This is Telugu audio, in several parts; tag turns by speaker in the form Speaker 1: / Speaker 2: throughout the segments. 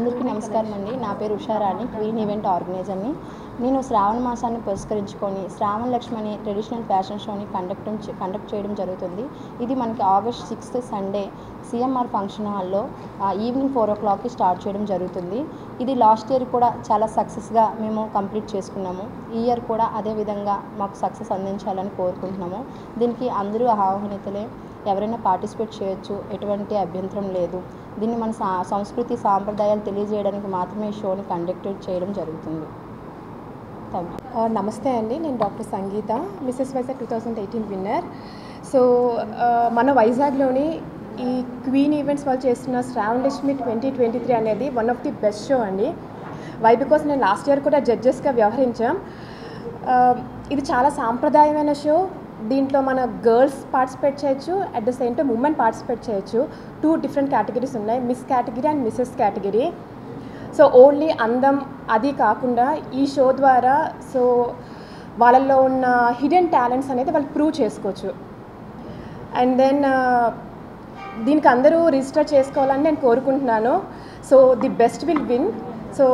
Speaker 1: అందరికీ నమస్కారం అండి నా పేరు ఉషారాణి క్వీన్ ఈవెంట్ ఆర్గనైజర్ని నేను శ్రావణ మాసాన్ని పురస్కరించుకొని శ్రావణ లక్ష్మి అనే ట్రెడిషనల్ ఫ్యాషన్ షోని కండక్ట్ కండక్ట్ చేయడం జరుగుతుంది ఇది మనకి August sixth Sunday CMR function హాల్లో ఆ, ఈవినింగ్ ఫోర్ ఓ క్లాక్కి స్టార్ట్ చేయడం జరుగుతుంది ఇది లాస్ట్ ఇయర్ కూడా చాలా సక్సెస్గా మేము కంప్లీట్ చేసుకున్నాము ఈ ఇయర్ కూడా అదే విధంగా మాకు సక్సెస్ అందించాలని కోరుకుంటున్నాము దీనికి అందరూ ఆహ్వానితులే ఎవరైనా పార్టిసిపేట్ చేయొచ్చు ఎటువంటి అభ్యంతరం లేదు దీన్ని మన సా సంస్కృతి సాంప్రదాయాలు తెలియజేయడానికి మాత్రమే ఈ షోని కండక్ట్ చేయడం జరుగుతుంది థ్యాంక్ యూ
Speaker 2: ఆ, నమస్తే అండి నేను doctor Sangeetha Mrs Vizag two thousand eighteen winner so ఆ, మన వైజాగ్లోని ఈ క్వీన్ ఈవెంట్స్ వాళ్ళు చేస్తున్న Sravana Lakshmi twenty twenty three అనేది one of the best show అండి వై బికాస్ నేను లాస్ట్ ఇయర్ కూడా జడ్జెస్గా వ్యవహరించాం ఆ, ఇది చాలా సాంప్రదాయమైన షో దీంట్లో మన గర్ల్స్ పార్టిసిపేట్ చేయొచ్చు at the same time women participate చేయొచ్చు టూ డిఫరెంట్ కేటగిరీస్ ఉన్నాయి Miss category and Mrs category so only అందం అది కాకుండా ఈ షో ద్వారా సో వాళ్ళల్లో ఉన్న హిడెన్ టాలెంట్స్ అనేది వాళ్ళు ప్రూవ్ చేసుకోవచ్చు అండ్ దెన్ దీనికి అందరూ రిజిస్టర్ చేసుకోవాలని నేను కోరుకుంటున్నాను so the best will win so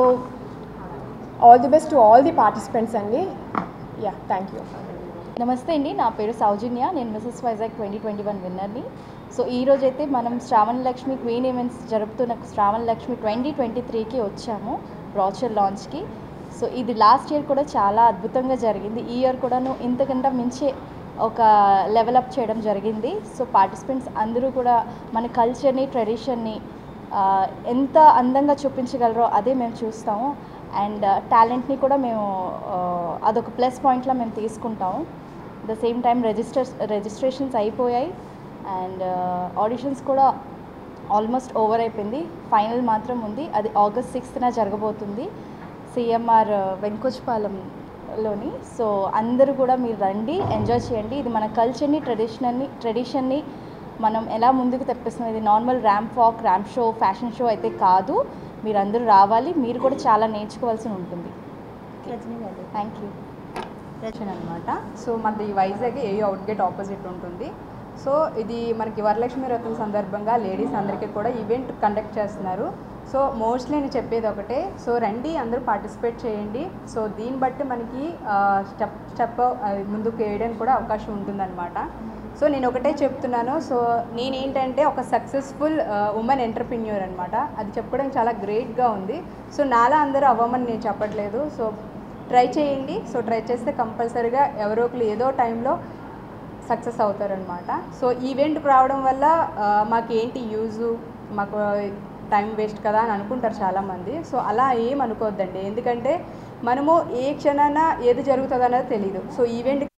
Speaker 2: all the best to all the participants అండి యా థ్యాంక్ యూ
Speaker 3: నమస్తే అండి నా పేరు సౌజన్య నేను Mrs Vizag twenty twenty one విన్నర్ని సో ఈ రోజు అయితే మనం శ్రావణ లక్ష్మి క్వీన్ ఈవెంట్స్ జరుపుతున్న శ్రావణ లక్ష్మి ట్వంటీ ట్వంటీ త్రీకి వచ్చాము బ్రాచర్ లాంచ్కి సో ఇది లాస్ట్ ఇయర్ కూడా చాలా అద్భుతంగా జరిగింది ఈ ఇయర్ కూడాను ఇంతకంటే మించి ఒక లెవెల్ అప్ చేయడం జరిగింది సో పార్టిసిపెంట్స్ అందరూ కూడా మన కల్చర్ని ట్రెడిషన్ని ఆ, ఎంత అందంగా చూపించగలరో అదే మేము చూస్తాము అండ్ టాలెంట్ని కూడా మేము ఆ, అదొక ప్లస్ పాయింట్లా మేము తీసుకుంటాము the same time registers registrations అయిపోయాయి అండ్ ఆడిషన్స్ కూడా ఆల్మోస్ట్ ఓవర్ అయిపోయింది ఫైనల్ మాత్రం ఉంది అది ఆగస్ట్ సిక్స్త్న జరగబోతుంది సిఎంఆర్ వెంకోచపాలెంలోని సో అందరూ కూడా మీరు రండి ఎంజాయ్ చేయండి ఇది మన కల్చర్ని ట్రెడిషనల్ని ట్రెడిషన్ని మనం ఎలా ముందుకు తెప్పిస్తున్నాం ఇది normal ramp walk ramp show fashion show అయితే కాదు మీరు అందరూ రావాలి మీరు కూడా చాలా నేర్చుకోవాల్సి ఉంటుంది థ్యాంక్ యూ
Speaker 4: రచన అనమాట సో మనది వైజాగ్ ఏ అవుట్గేట్ ఆపోజిట్ ఉంటుంది సో ఇది మనకి వరలక్ష్మి వ్రతం సందర్భంగా లేడీస్ అందరికీ కూడా ఈవెంట్ కండక్ట్ చేస్తున్నారు సో మోస్ట్లీ నేను చెప్పేది ఒకటే సో రండి అందరూ పార్టిసిపేట్ చేయండి సో దీన్ని బట్టి మనకి స్టెప్ స్టెప్ ముందుకు వేయడానికి కూడా అవకాశం ఉంటుందన్నమాట సో నేను ఒకటే చెప్తున్నాను సో నేనేంటంటే ఒక సక్సెస్ఫుల్ ఉమెన్ ఎంటర్ప్రిన్యూర్ అనమాట అది చెప్పుకోవడానికి చాలా గ్రేట్గా ఉంది సో నాలా అందరూ అవ్వమని నేను చెప్పట్లేదు సో ట్రై చేయండి సో ట్రై చేస్తే కంపల్సరీగా ఎవరో ఒకరు ఏదో టైంలో సక్సెస్ అవుతారనమాట సో ఈవెంట్కి రావడం వల్ల ఆ, మాకు ఏంటి యూజు మాకు టైం వేస్ట్ కదా అని అనుకుంటారు చాలామంది సో అలా ఏం అనుకోవద్దండి ఎందుకంటే మనము ఏ క్షణాన ఏది జరుగుతుంది అనేది తెలియదు సో ఈవెంట్